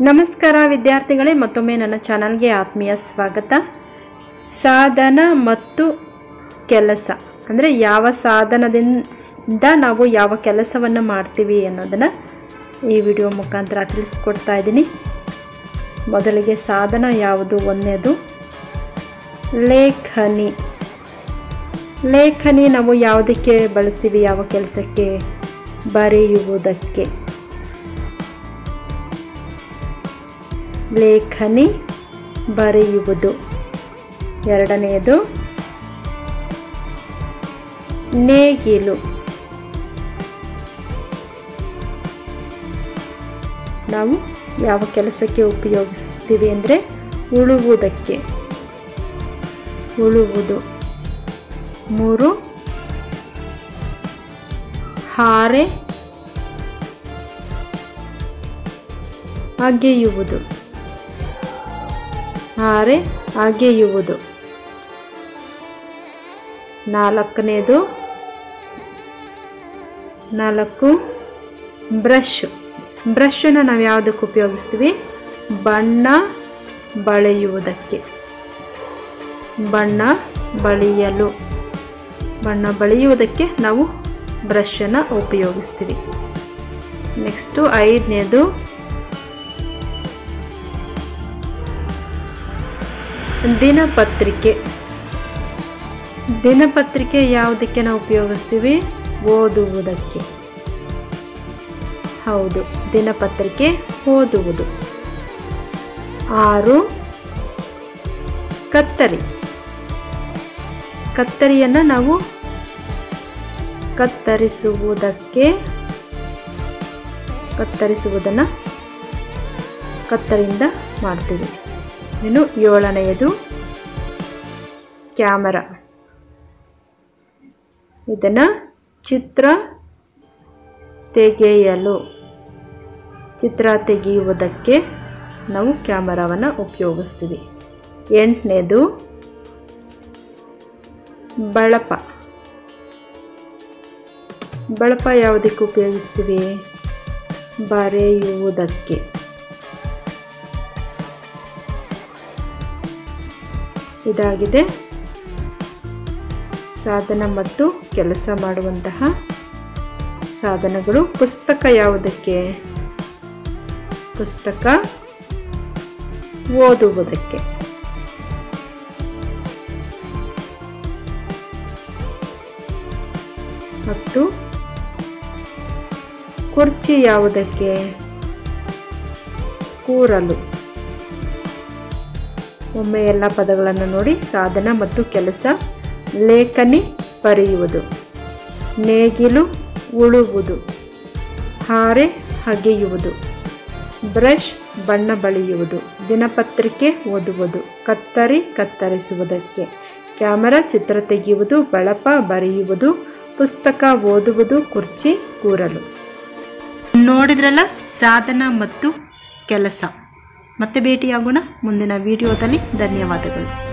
ನಮಸ್ಕಾರ ವಿದ್ಯಾರ್ಥಿಗಳೇ ಮತ್ತೊಮ್ಮೆ ನನ್ನ ಚಾನಲ್ಗೆ ಆತ್ಮೀಯ ಸ್ವಾಗತ ಸಾಧನ ಮತ್ತು ಕೆಲಸ ಅಂದರೆ ಯಾವ ಸಾಧನದಿಂದ ನಾವು ಯಾವ ಕೆಲಸವನ್ನು ಮಾಡ್ತೀವಿ ಅನ್ನೋದನ್ನು ಈ ವಿಡಿಯೋ ಮುಖಾಂತರ ತಿಳಿಸ್ಕೊಡ್ತಾ ಇದ್ದೀನಿ ಮೊದಲಿಗೆ ಸಾಧನ ಯಾವುದು ಒಂದನೇದು ಲೇಖನಿ ಲೇಖನಿ ನಾವು ಯಾವುದಕ್ಕೆ ಬಳಸ್ತೀವಿ ಯಾವ ಕೆಲಸಕ್ಕೆ ಬರೆಯುವುದಕ್ಕೆ ಲೇಖನಿ ಬರೆಯುವುದು ಎರಡನೆಯದು ನೇಗಿಲು ನಾವು ಯಾವ ಕೆಲಸಕ್ಕೆ ಉಪಯೋಗಿಸ್ತೀವಿ ಅಂದರೆ ಉಳುವುದಕ್ಕೆ ಉಳುವುದು ಮೂರು ಹಾರೆ ಅಗೆಯುವುದು ಹಾರೆ ಅಗೆಯುವುದು ನಾಲ್ಕನೇದು ನಾಲ್ಕು ಬ್ರಷ್ ಬ್ರಷನ್ನು ನಾವು ಯಾವುದಕ್ಕೆ ಉಪಯೋಗಿಸ್ತೀವಿ ಬಣ್ಣ ಬಳೆಯುವುದಕ್ಕೆ ಬಣ್ಣ ಬಳಿಯಲು ಬಣ್ಣ ಬಳಿಯುವುದಕ್ಕೆ ನಾವು ಬ್ರಷನ್ನು ಉಪಯೋಗಿಸ್ತೀವಿ ನೆಕ್ಸ್ಟು ಐದನೇದು ದಿನಪತ್ರಿಕೆ ದಿನಪತ್ರಿಕೆ ಯಾವುದಕ್ಕೆ ನಾವು ಉಪಯೋಗಿಸ್ತೀವಿ ಓದುವುದಕ್ಕೆ ಹೌದು ದಿನಪತ್ರಿಕೆ ಓದುವುದು ಆರು ಕತ್ತರಿ ಕತ್ತರಿಯನ್ನು ನಾವು ಕತ್ತರಿಸುವುದಕ್ಕೆ ಕತ್ತರಿಸುವುದನ್ನು ಕತ್ತರಿಂದ ಮಾಡ್ತೀವಿ ಇನ್ನು ಏಳನೆಯದು ಕ್ಯಾಮರಾ ಇದನ್ನು ಚಿತ್ರ ತೆಗೆಯಲು ಚಿತ್ರ ತೆಗೆಯುವುದಕ್ಕೆ ನಾವು ಕ್ಯಾಮರಾವನ್ನು ಉಪಯೋಗಿಸ್ತೀವಿ ಎಂಟನೇದು ಬಳಪ ಬಳಪ ಯಾವುದಕ್ಕೆ ಉಪಯೋಗಿಸ್ತೀವಿ ಬರೆಯುವುದಕ್ಕೆ ಇದಾಗಿದೆ ಸಾಧನ ಮತ್ತು ಕೆಲಸ ಮಾಡುವಂತಹ ಸಾಧನಗಳು ಪುಸ್ತಕ ಯಾವುದಕ್ಕೆ ಪುಸ್ತಕ ಓದುವುದಕ್ಕೆ ಮತ್ತು ಕುರ್ಚಿ ಯಾವುದಕ್ಕೆ ಕೂರಲು ಒಮ್ಮೆ ಎಲ್ಲ ಪದಗಳನ್ನು ನೋಡಿ ಸಾಧನ ಮತ್ತು ಕೆಲಸ ಲೇಖನಿ ಬರೆಯುವುದು ನೇಗಿಲು ಉಳುವುದು ಹಾರೆ ಹಗೆಯುವುದು ಬ್ರಷ್ ಬಣ್ಣ ಬಳಿಯುವುದು ದಿನಪತ್ರಿಕೆ ಓದುವುದು ಕತ್ತರಿ ಕತ್ತರಿಸುವುದಕ್ಕೆ ಕ್ಯಾಮರಾ ಚಿತ್ರ ತೆಗೆಯುವುದು ಬಳಪ ಬರೆಯುವುದು ಪುಸ್ತಕ ಓದುವುದು ಕುರ್ಚಿ ಕೂರಲು ನೋಡಿದ್ರಲ್ಲ ಸಾಧನ ಮತ್ತು ಕೆಲಸ ಮತ್ತೆ ಭೇಟಿಯಾಗೋಣ ಮುಂದಿನ ವಿಡಿಯೋದಲ್ಲಿ ಧನ್ಯವಾದಗಳು